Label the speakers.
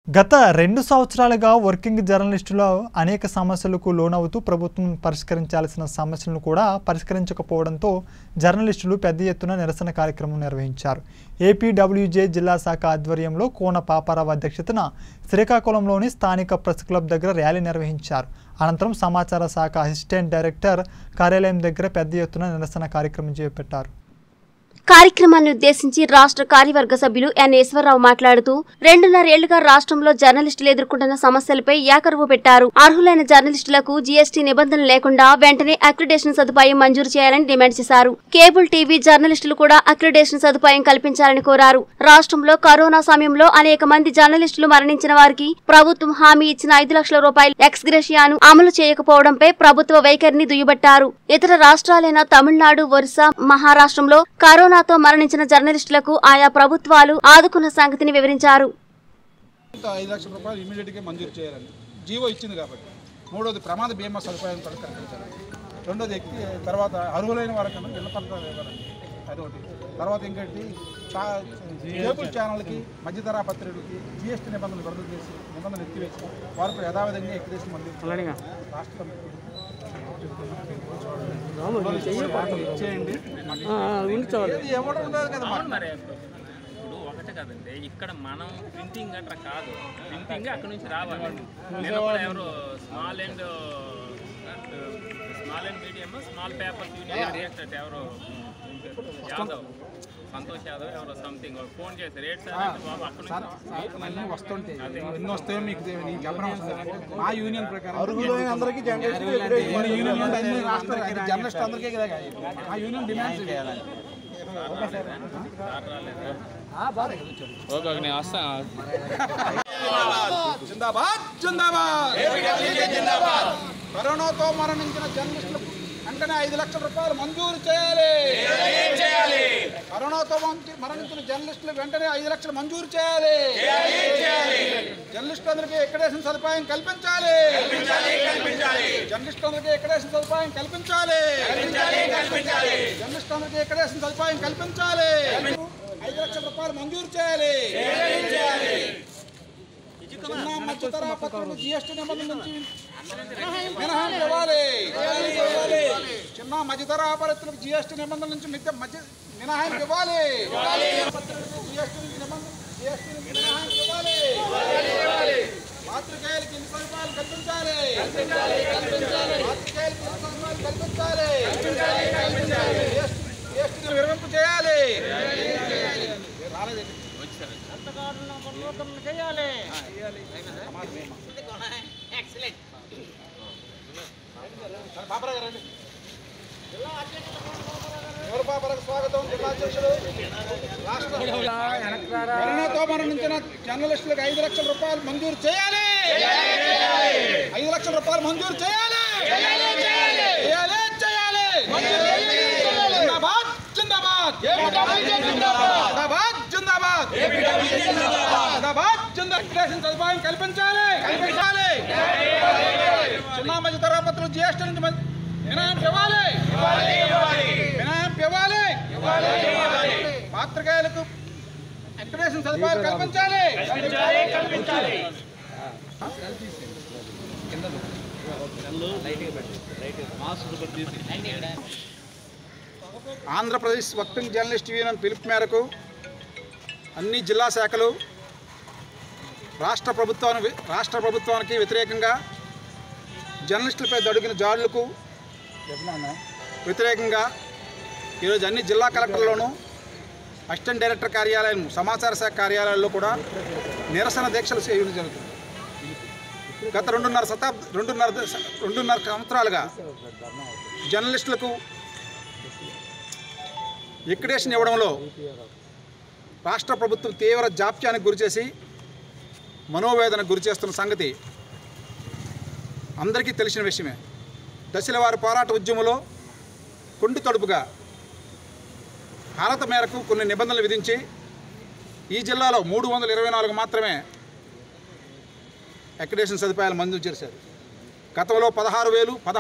Speaker 1: గత రెండు సంవత్సరాలుగా వర్కింగ్ జర్నలిస్టులు అనేక సమస్యలకు లోనవుతూ ప్రభుత్వం పరిష్కరించాల్సిన సమస్యలను కూడా పరిష్కరించకపోవడంతో జర్నలిస్టులు పెద్ద ఎత్తున నిరసన కార్యక్రమం నిర్వహించారు ఏపీడబ్ల్యూజే జిల్లా శాఖ ఆధ్వర్యంలో కోన పాపారావు అధ్యక్షతన శ్రీకాకుళంలోని స్థానిక ప్రెస్ క్లబ్ దగ్గర ర్యాలీ నిర్వహించారు అనంతరం సమాచార శాఖ అసిస్టెంట్ డైరెక్టర్ కార్యాలయం దగ్గర పెద్ద ఎత్తున నిరసన కార్యక్రమం చేపట్టారు
Speaker 2: కార్యక్రమాన్ని ఉద్దేశించి రాష్ట్ర కార్యవర్గ సభ్యులు ఎన్ ఈశ్వరరావు మాట్లాడుతూ రెండున్నరేళ్లుగా రాష్ట్రంలో జర్నలిస్టులు ఎదుర్కొంటున్న సమస్యలపై ఏకరువు పెట్టారు అర్హులైన జర్నలిస్టులకు జీఎస్టీ నిబంధనలు లేకుండా వెంటనే అక్రిడేషన్ సదుపాయం మంజూరు చేయాలని డిమాండ్ చేశారు కేబుల్ టీవీ జర్నలిస్టులు కూడా అక్రిడేషన్ సదుపాయం కల్పించాలని కోరారు రాష్ట్రంలో కరోనా సమయంలో అనేక మంది జర్నలిస్టులు మరణించిన వారికి ప్రభుత్వం హామీ ఇచ్చిన ఐదు లక్షల రూపాయల ఎక్స్గ్రెషియాను అమలు చేయకపోవడంపై ప్రభుత్వ వైఖరిని దుయ్యబట్టారు ఇతర రాష్ట్రాలైన తమిళనాడు ఒరిస్సా మహారాష్ట్రంలో కరోనాతో మరణించిన జర్నలిస్టులకు ఆయా ప్రభుత్వాలు ఆదుకున్న సంగతిని వివరించారు
Speaker 3: ఇంత ఐదు లక్షల రూపాయలు ఇమీడియట్గా మంజూరు చేయాలని జీవో ఇచ్చింది కాబట్టి మూడోది ప్రమాద బీమా సదుపాయం కూడా కల్పించాలి రెండోది ఎక్కి తర్వాత అర్హులైన వారికన్నా ఇళ్ల పత్రాలు ఇవ్వాలండి అదొకటి తర్వాత ఇంకోటి చా కేబుల్ ఛానల్కి మధ్యధరా పత్రికలకి జిఎస్టీ నిబంధనలు విడుదల చేసి నిబంధనలు ఎత్తివేసి వారిపై యథావిధంగా ఎక్కిదేసి మళ్ళీ రాష్ట్ర ఇచ్చేయండి ఏది ఇవ్వడం లేదు కదా మాకు.
Speaker 4: మరి ఇప్పుడు ఇప్పుడు ఒకటే కదండి ఇక్కడ మనం ప్రింటింగ్ అట్లా కాదు ప్రింటింగ్ అక్కడ నుంచి రావాలి నేను కూడా ఎవరు small and small and medium small paper union director ఎవరు యాదవ్ సంతోష్ యాదవ్ ఎవరో సంథింగ్ ఫోన్ చేసి రేట్ సార్ అంటే బాబు అక్కడ
Speaker 3: సార్
Speaker 4: నుంచి
Speaker 3: సార్ అన్నీ వస్తుంటాయి ఎన్ని వస్తాయో మీకు తె- నీకు చెప్పడం అవసరం లేదు. మా యూనియన్ ప్రకారం
Speaker 5: అందరికీ
Speaker 3: ఎన్ని యూనియన్ ఉంటే అన్ని రాష్ట్రాలు అది జర్నలిస్ట్ అందరికీ కదా ఆ యూనియన్ డిమాండ్స్ ఇవి.
Speaker 4: ఓకే ఓకే నేను వస్తాను
Speaker 3: జిందాబాద్ జిందాబాద్ కరోనాతో మరణించిన జర్నలిస్టులకు వెంటనే ఐదు లక్షల రూపాయలు మంజూరు చేయాలి కరోనాతో మంచి- మరణించిన జర్నలిస్టులకు వెంటనే ఐదు లక్షలు మంజూరు చేయాలి జర్నలిస్టులందరికీ ఎక్కడేసిన సదుపాయం కల్పించాలి జర్నలిస్టులందరికీ ఎక్కడేసిన సదుపాయం కల్పించాలి జర్నలిస్టులందరికీ ఎక్కడేసిన సదుపాయం కల్పించాలి ఐదు లక్షల రూపాయలు మంజూరు చేయాలి చిన్న మధ్య తరగతులకు జిఎస్టీ నిబంధనల నుంచి మినహాయింపు ఇవ్వాలి చిన్న మధ్య తరగతులకు జిఎస్టీ నిబంధనల నుంచి మిథ్య మధ్య మినహాయింపు ఇవ్వాలి జిఎస్టీ నుంచి నిబంధన జిఎస్టీ నుంచి మినహాయింపు ఇవ్వాలి పాత్రికేయులకి ఇన్ని సదుపాయాలు కల్పించాలి పాత్రికేయులకి ఇన్ని సదుపాయాలు కల్పించాలి జిఎస్టీని విరమింపు చేయాలి రాలేదు బాబరా గారు రండి. ఎవరు బాబరకు స్వాగతం జిల్లా అధ్యక్షుడు రాష్ట్ర కరోనాతో మరణించిన జర్నలిస్టులకు ఐదు లక్షల రూపాయలు మంజూరు చేయాలి ఐదు లక్షల రూపాయలు మంజూరు చేయాలి చేయాలి చేయాలి జిందాబాద్ జిందాబాద్ జిందాబాద్ జిందాబాద్ జిందాబాద్ జిందాబాద్ సదుపాయం కల్పించాలి కల్పించాలి చిన్న మధ్య తరగతులు జిఎస్టీ నుంచి మధ్య- మినహాయింపు ఇవ్వాలి మినహాయింపు ఇవ్వాలి పాత్రికేయులకు అక్రిడేషన్ సదుపాయాలు కల్పించాలి ఆంధ్రప్రదేశ్ వర్కింగ్ జర్నలిస్ట్ యూనియన్ పిలుపు మేరకు అన్ని జిల్లా శాఖలు రాష్ట్ర ప్రభుత్వానికి రాష్ట్ర ప్రభుత్వానికి వ్యతిరేకంగా జర్నలిస్టులపై దొడిగిన జాడులకు వ్యతిరేకంగా ఈరోజు అన్ని జిల్లా కలెక్టర్లోనూ అసిస్టెంట్ డైరెక్టర్ కార్యాలయం సమాచార శాఖ కార్యాలయాల్లో కూడా నిరసన దీక్షలు చేయడం జరుగుతుంది గత రెండున్నర శతాబ్ద రెండున్నర దశ- రెండున్నర సంవత్సరాలుగా జర్నలిస్టులకు ఎక్రిడేషన్ ఇవ్వడంలో రాష్ట్ర ప్రభుత్వం తీవ్ర జాప్యానికి గురిచేసి మనోవేదనకు గురి చేస్తున్న సంగతి అందరికీ తెలిసిన విషయమే దశల వారి పోరాట ఉద్యమంలో కొండు తడుపుగా భారత మేరకు కొన్ని నిబంధనలు విధించి ఈ జిల్లాలో మూడు వందల ఇరవై నాలుగు మాత్రమే అక్రిడేషన్ సదుపాయాలు మంజూరు చేశారు గతంలో పదహారు వేలు